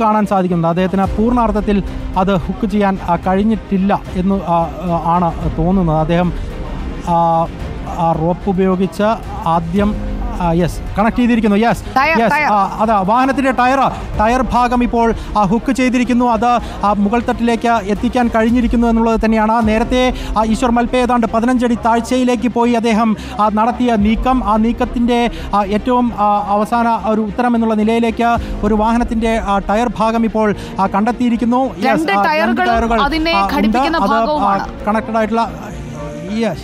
കാണാൻ സാധിക്കുന്നത് അദ്ദേഹത്തിന് പൂർണ്ണാർത്ഥത്തിൽ അത് ഹുക്ക് ചെയ്യാൻ ആ, കഴിഞ്ഞിട്ടില്ല എന്ന് ആ, ആ, ആണ് തോന്നുന്നത് അദ്ദേഹം ആ, ആ റോപ്പ് ഉപയോഗിച്ച് ആദ്യം യെസ് കണക്ട് ചെയ്തിരിക്കുന്നു യെസ് ടയർ, യെസ് ടയർ. അതാ വാഹനത്തിന്റെ ടയർ ടയർ ഭാഗം ഇപ്പോൾ ആ, ഹുക്ക് ചെയ്തിരിക്കുന്നു അത് ആ, മുകൾ തട്ടിലേക്ക് എത്തിക്കാൻ കഴിഞ്ഞിരിക്കുന്നു എന്നുള്ളത് തന്നെയാണ് നേരത്തെ ആ, ഈശ്വർ മൽപെ ഏതാണ്ട് പതിനഞ്ചടി താഴ്ചയിലേക്ക് പോയി അദ്ദേഹം ആ, നടത്തിയ നീക്കം ആ നീക്കത്തിന്റെ ആ, ഏറ്റവും ആ, അവസാന ഒരു ഉത്തരം എന്നുള്ള നിലയിലേക്ക് ഒരു വാഹനത്തിന്റെ ആ, ടയർ ഭാഗം ഇപ്പോൾ ആ, കണ്ടെത്തിയിരിക്കുന്നു Yes, രണ്ട് ആ, ടയറുകളും ടയറുകൾ, അതിനെ ആ, ഉണ്ട്. ഘടിപ്പിക്കുന്ന അത്, ആ, ഭാഗവുമാണ്. കണക്റ്റഡ് ആയിട്ടുള്ള യെസ്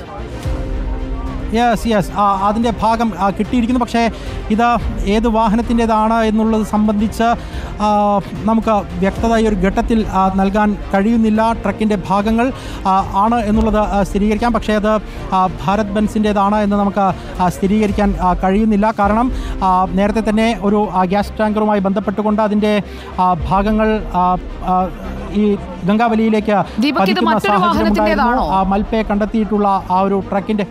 യെസ് യെസ് അതിൻ്റെ ഭാഗം ആ, കിട്ടിയിരിക്കുന്നു പക്ഷേ ഇത് ഏത് വാഹനത്തിൻ്റെതാണ് എന്നുള്ളത് സംബന്ധിച്ച് ആ, നമുക്ക് വ്യക്തത ഈ ഒരു ഘട്ടത്തിൽ ആ, നൽകാൻ കഴിയുന്നില്ല ട്രക്കിൻ്റെ ഭാഗങ്ങൾ ആ, ആണ് എന്നുള്ളത് ആ, സ്ഥിരീകരിക്കാം പക്ഷേ അത് ആ, ഭാരത് ബെൻസിൻ്റേതാണ് എന്ന് നമുക്ക് ആ, സ്ഥിരീകരിക്കാൻ ആ, കഴിയുന്നില്ല കാരണം ആ, നേരത്തെ തന്നെ ഒരു ആ, ഗ്യാസ് ടാങ്കറുമായി ബന്ധപ്പെട്ടുകൊണ്ട് അതിൻ്റെ ആ, ഭാഗങ്ങൾ ആ, ആ, ഈ ഗംഗാവലിയിലേക്ക് ദീപക്, ഇത് പതിക്കുന്ന മറ്റൊരു സാഹചര്യം വാഹനത്തിന്റേതാണോ? ഉണ്ടായിരുന്നു. ആ, മൽപ്പയെ കണ്ടെത്തിയിട്ടുള്ള ആ ഒരു ട്രക്കിൻ്റെ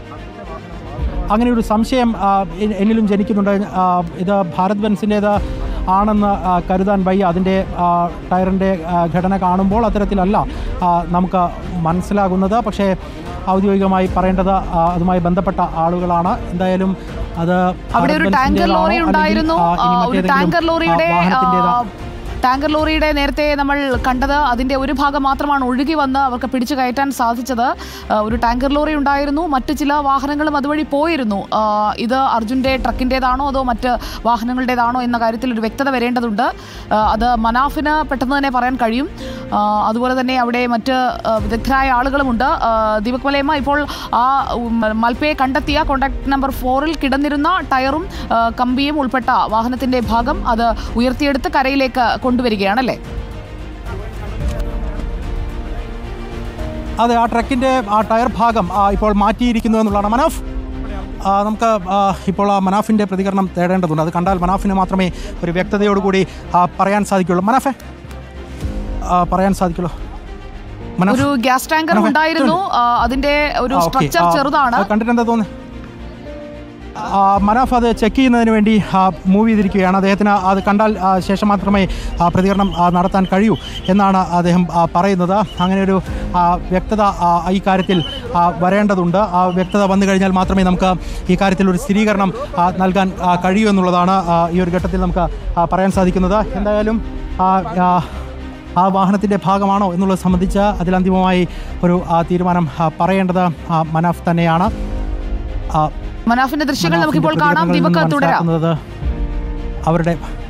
അങ്ങനെ ഒരു സംശയം ആ, എ- എന്നിലും ജനിക്കുന്നുണ്ട് ആ, ഇത് ഭാരത് ബെൻസിൻ്റേത് ആണെന്ന് ആ, കരുതാൻ വയ്യ അതിൻ്റെ ആ, ടയറിൻ്റെ ആ, ഘടന കാണുമ്പോൾ അത്തരത്തിലല്ല ആ, നമുക്ക് മനസ്സിലാകുന്നത് പക്ഷേ ഔദ്യോഗികമായി പറയേണ്ടത് ആ, അതുമായി ബന്ധപ്പെട്ട ആളുകളാണ് എന്തായാലും അത് അവിടെ ഒരു ഭാരത് ടാങ്കർ ബെൻസിൻ്റേതാണോ ലോറി അല്ലെങ്കിൽ, ഉണ്ടായിരുന്നു ആ, ഇനി ആ, ഒരു മറ്റേതെങ്കിലും, ടാങ്കർ ആ, ലോറിയുടെ ആ, വാഹനത്തിൻ്റേതാ- ടാങ്കർ ലോറിയുടെ നേരത്തെ നമ്മൾ കണ്ടത് അതിന്റെ ഒരു ഭാഗം മാത്രമാണ് ഒഴുകി വന്ന് അവർക്ക് പിടിച്ചു കയറ്റാൻ സാധിച്ചത് ആ, ഒരു ടാങ്കർ ലോറി ഉണ്ടായിരുന്നു മറ്റ് ചില വാഹനങ്ങളും അതുവഴി പോയിരുന്നു ആ, ഇത് അർജുന്റെ ട്രക്കിൻ്റെതാണോ അതോ മറ്റ് വാഹനങ്ങളുടേതാണോ എന്ന കാര്യത്തിൽ ഒരു വ്യക്തത വരേണ്ടതുണ്ട് ആ, അത് മനാഫിന് പെട്ടെന്ന് തന്നെ പറയാൻ കഴിയും ആ, അതുപോലെ തന്നെ അവിടെ മറ്റ് ആ, വിദഗ്ധരായ ആളുകളുമുണ്ട് ആ, ദീപക് മലയമ്മ ഇപ്പോൾ ആ ഉം, മൽപ്പയെ കണ്ടെത്തിയ കോണ്ടാക്ട് നമ്പർ ഫോറിൽ കിടന്നിരുന്ന ടയറും ആ, കമ്പിയും ഉൾപ്പെട്ട വാഹനത്തിന്റെ ഭാഗം അത് ഉയർത്തിയെടുത്ത് കരയിലേക്ക് കൊണ്ടുവരികയാണല്ലേ അതെ ആ ട്രക്കിൻ്റെ ആ ടയർ ഭാഗം ആ, ഇപ്പോൾ മാറ്റിയിരിക്കുന്നു എന്നുള്ളതാണ് മനാഫ് ആ, നമുക്ക് ആ, ഇപ്പോൾ ആ മനാഫിൻ്റെ പ്രതികരണം തേടേണ്ടതുണ്ട് അത് കണ്ടാൽ മനാഫിന് മാത്രമേ ഒരു വ്യക്തതയോടുകൂടി ആ, പറയാൻ സാധിക്കുള്ളൂ മനാഫെ ആ, പറയാൻ സാധിക്കുള്ളൂ മനാഫ് ഒരു ഗ്യാസ് ടാങ്കർ മനോഹർ, ഉണ്ടായിരുന്നു ആ, അതിന്റെ ഒരു ആ, ഓക്കേ. സ്ട്രക്ചർ ആ, ചെറുതാണ് അത് കണ്ടിട്ട് എന്താ തോന്നുന്നത് ആ, മനാഫ് അത് ചെക്ക് ചെയ്യുന്നതിന് വേണ്ടി മൂവ് ചെയ്തിരിക്കുകയാണ് അദ്ദേഹത്തിന് അത് കണ്ടാൽ ആ, ശേഷം മാത്രമേ ആ, പ്രതികരണം ആ, നടത്താൻ കഴിയൂ എന്നാണ് അദ്ദേഹം ആ, പറയുന്നത് അങ്ങനെ ഒരു ആ, വ്യക്തത ആ, ഈ കാര്യത്തിൽ ആ, വരേണ്ടതുണ്ട് ആ വ്യക്തത വന്നു കഴിഞ്ഞാൽ മാത്രമേ നമുക്ക് ഈ കാര്യത്തിൽ ഒരു സ്ഥിരീകരണം ആ, നൽകാൻ ആ, കഴിയൂ എന്നുള്ളതാണ് ആ, ഈ ഒരു ഘട്ടത്തിൽ നമുക്ക് ആ, പറയാൻ സാധിക്കുന്നത് എന്തായാലും ആ, ആ, ആ വാഹനത്തിൻ്റെ ഭാഗമാണോ എന്നുള്ളത് സംബന്ധിച്ച് അതിൽ അന്തിമമായി ഒരു ആ, തീരുമാനം ആ, പറയേണ്ടത് ആ, മനാഫ് തന്നെയാണ് ആ, മനാഫിന്റെ ദൃശ്യങ്ങൾ മനാഫിന്റെ നമുക്കിപ്പോൾ കാണാം പ്രതികരണങ്ങളിൽ ദീപക് നിന്ന് തുടരാം മനസ്സിലാക്കുന്നത് അവരുടെ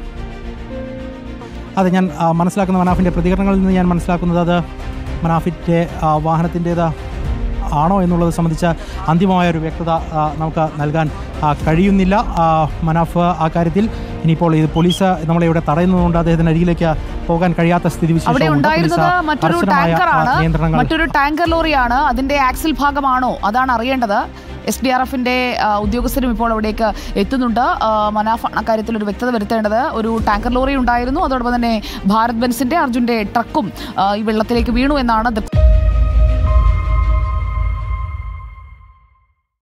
അതെ ഞാൻ ആ, മനസ്സിലാക്കുന്ന മനാഫിൻ്റെ പ്രതികരണങ്ങളിൽ നിന്ന് ഞാൻ മനസ്സിലാക്കുന്നത് അത് മനാഫിൻ്റെ വാഹനത്തിൻ്റേത് ആണോ എന്നുള്ളത് സംബന്ധിച്ച അന്തിമമായ ഒരു വ്യക്തത ആ, നമുക്ക് നൽകാൻ ആ, കഴിയുന്നില്ല ആ, മനാഫ് ആ കാര്യത്തിൽ ഇനിയിപ്പോൾ ഇത് പോലീസ് നമ്മളെ ഇവിടെ തടയുന്നതുകൊണ്ട് അദ്ദേഹത്തിന് അരികിലേക്ക് പോകാൻ കഴിയാത്ത സ്ഥിതി അവിടെ വിശേഷമുണ്ട്. ഉണ്ടായിരുന്നത് പോലീസ് മറ്റൊരു കർശനമായ, ആ, ടാങ്കറാണ് നിയന്ത്രണങ്ങൾ മറ്റൊരു ടാങ്കർ ലോറിയാണ് അതിന്റെ ആക്സിൽ ഭാഗമാണോ അതാണ് അറിയേണ്ടത് എസ് ഡി ആർ എഫിന്റെ ഉദ്യോഗസ്ഥരും ഇപ്പോൾ അവിടേക്ക് എത്തുന്നുണ്ട് ആ, മനാഫാണ് അക്കാര്യത്തിൽ ഒരു വ്യക്തത വരുത്തേണ്ടത് ഒരു ടാങ്കർ ലോറി ഉണ്ടായിരുന്നു അതോടൊപ്പം തന്നെ ഭാരത് ബെൻസിന്റെ അർജുന്റെ ട്രക്കും ആ, ഈ വെള്ളത്തിലേക്ക് വീണു എന്നാണ്